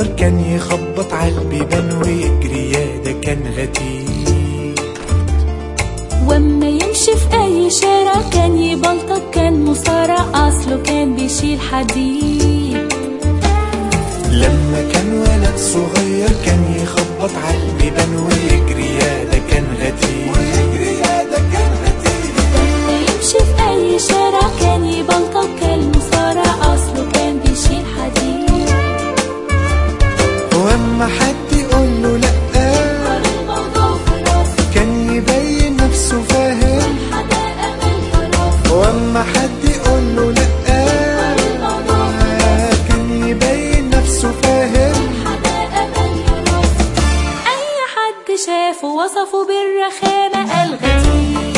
صغير كان يخبط على البيبان ويجري يا ده كان غتيب واما يمشي في اي شارع كان يبلطج كان مصارع اصله كان بيشيل حديد لما كان ولد صغير كان يخبط على البيبان ويجري يا ده كان غتيب ويجري يا ده كان غتيب واما يمشي في اي شارع كان يبلطج كان مصارع اصله كان بيشيل حديد واما حد يقول له لا قال الموضوع في راسه كان يبين نفسه فاهم حدا امل راسه واما حد يقول له لا قال الموضوع في راسه كان يبين نفسه فاهم حدا امل راسه اي حد شافه وصفه بالرخامه الغتيب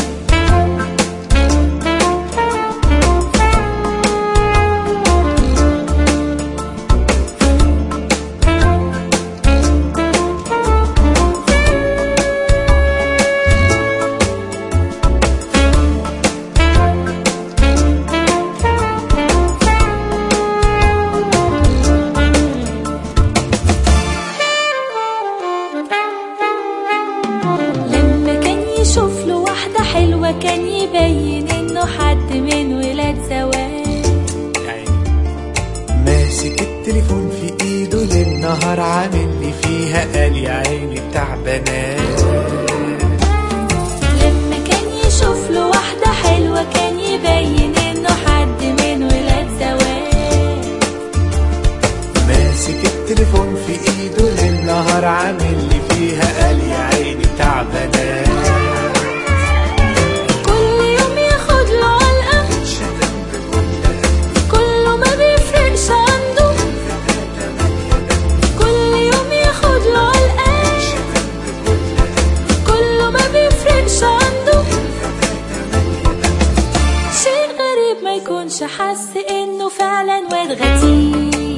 لما كان يشوف له واحدة حلوة كان يبين انه حد من ولاد زواج ماسك التليفون في ايده للنهار عامل لي فيها قال يا عيني بتاع بنات لما كان يشوف له واحدة حلوة كان يبين انه حد من ولاد زواج ماسك التليفون في ايده للنهار عامل لي فيها قال يا عيني بتاع بنات كل يوم ياخد له علقة كله ما بيفرقش عنده كل يوم ياخد له علقة كله ما بيفرقش عنده شيء غريب ما يكونش حس انه فعلا واد غتيب